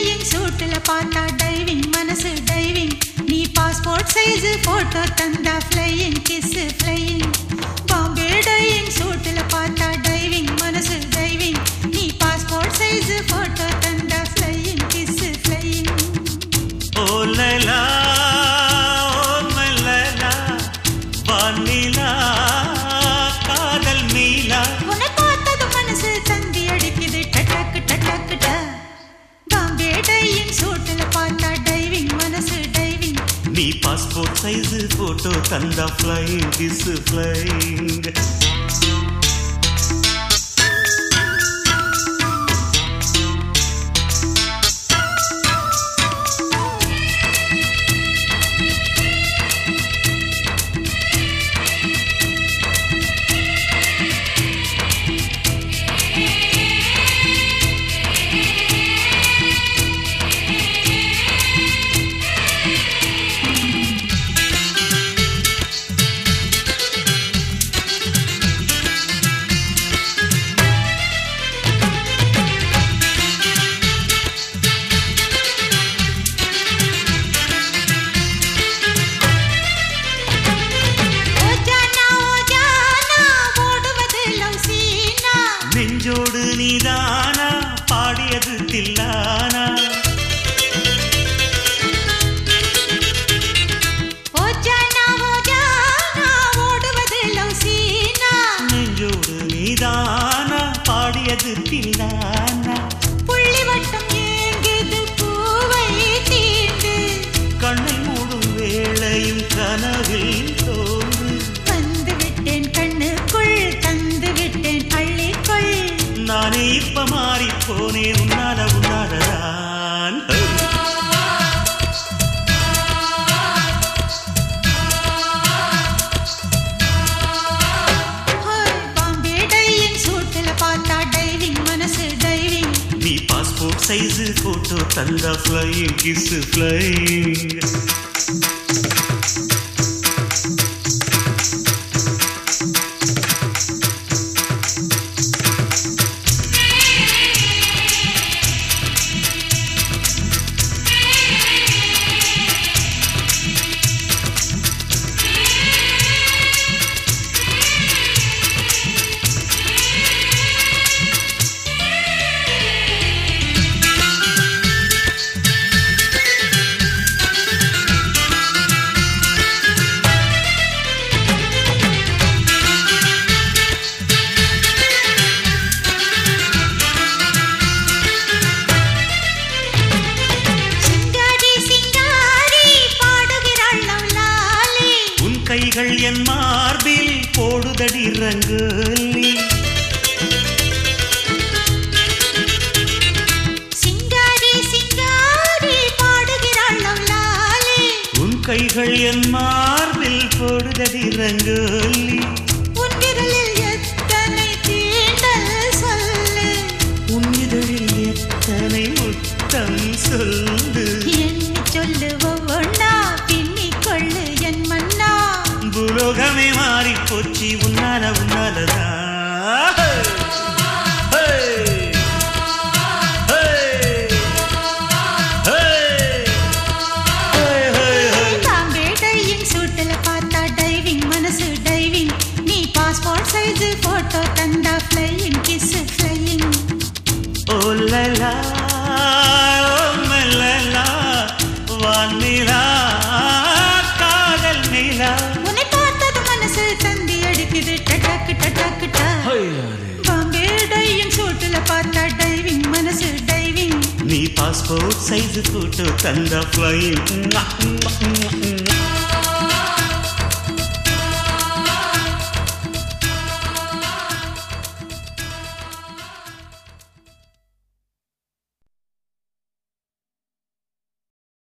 Diving சூட்டுல பார்த்தா diving மனசு டைவிங் நீ பாஸ்போர்ட் சைஸ் போட்டோ தந்தா flying kiss flying Bombay diving சூட்டுல பார்த்தா டைவிங் மனசு டைவிங் நீ பாஸ்போர்ட் சைஸ் போட்டோ தந்தா ஃப்ளையிங் கிஸ் ஃப்ளையிங் ஓ லைலா ஓ மலைலா வானிலா காதல் நீலா உன்னை பார்த்தது மனசு தந்தி அடிக்குது டட்டக்கு டட்டக்கு ட பாம்பே டைவிங் சூட்டுல பார்த்தா டைவிங் மனசு டைவிங் நீ பாஸ்போர்ட் சைஸ் போட்டோ தந்தா ஃப்ளைங் கிஸ் ஃப்ளைங் ஓ ஜானா ஓ ஜானா ஓடுவது லவ் சீனா நெஞ்சோடு நீதானா பாடியது தில்லானா ஓ ஜானா ஓ ஜானா ஓடுவது லவ் சீனா நெஞ்சோடு நீதானா பாடியது தில்லானா புள்ளி வட்டம் ஏங்குது பூவை தீண்டு கண்ணை மூடும் வேளையும் கனவில் தோன்று வந்து விட்டேன் கண்ணுக்குள் தந்து விட்டேன் அள்ளிக்கொள் நானே இப்ப மாறி போனேன் உன்னால உன்னாலதான் ஹோய், பாம்பே டைவிங் சூட்டுல பார்த்தா டைவிங் மனசு டைவிங் நீ பாஸ்போர்ட் சைஸ் போட்டோ தந்தா ஃப்ளைங் கிஸ் ஃப்ளைங் சிங்காரி சிங்காரி பாடுகிறாள் நவ்லாலி உன் கைகள் என் மார்பில் போடுதடி ரங்கோலி சிங்காரி சிங்காரி பாடுகிறாள் நவ்லாலி உன் கைகள் என் மார்பில் போடுதடி ரங்கோலி உன் விரலில் எத்தனை தீண்டல் சொல்லு உன் இதழில் எத்தனை முத்தம் சொல்லு எண்ணி சொல்லு ஒவ்வொன்னா பின்னிக் கொள்ளு என் மன்னா புலோகமே மாறி போச்சு உன்னால உன்னாலதான் ஹே! ஹே! ஹே! ஹே, ஹே, ஹே. பாம்பே டைவிங் சூட்டுல பார்த்தா டைவிங் மனசு டைவிங் நீ பாஸ்போர்ட் சைஸ் போட்டோ தந்தா ஃப்ளையிங் கிஸ் ஃப்ளையிங் ஓ லலா, ஓ மலலா, வானிலா, காதல் நிலா. உன்னை பார்த்தது மனசு தந்தி அடிக்குது டட்டக்கு டட்டக்கு டா பாம்பே டைவிங் சூட்டுல பார்த்தா டைவிங் மனசு டைவிங் நீ பாஸ்போர்ட் சைஸ் போட்டோ தந்த ஃப்ளைங்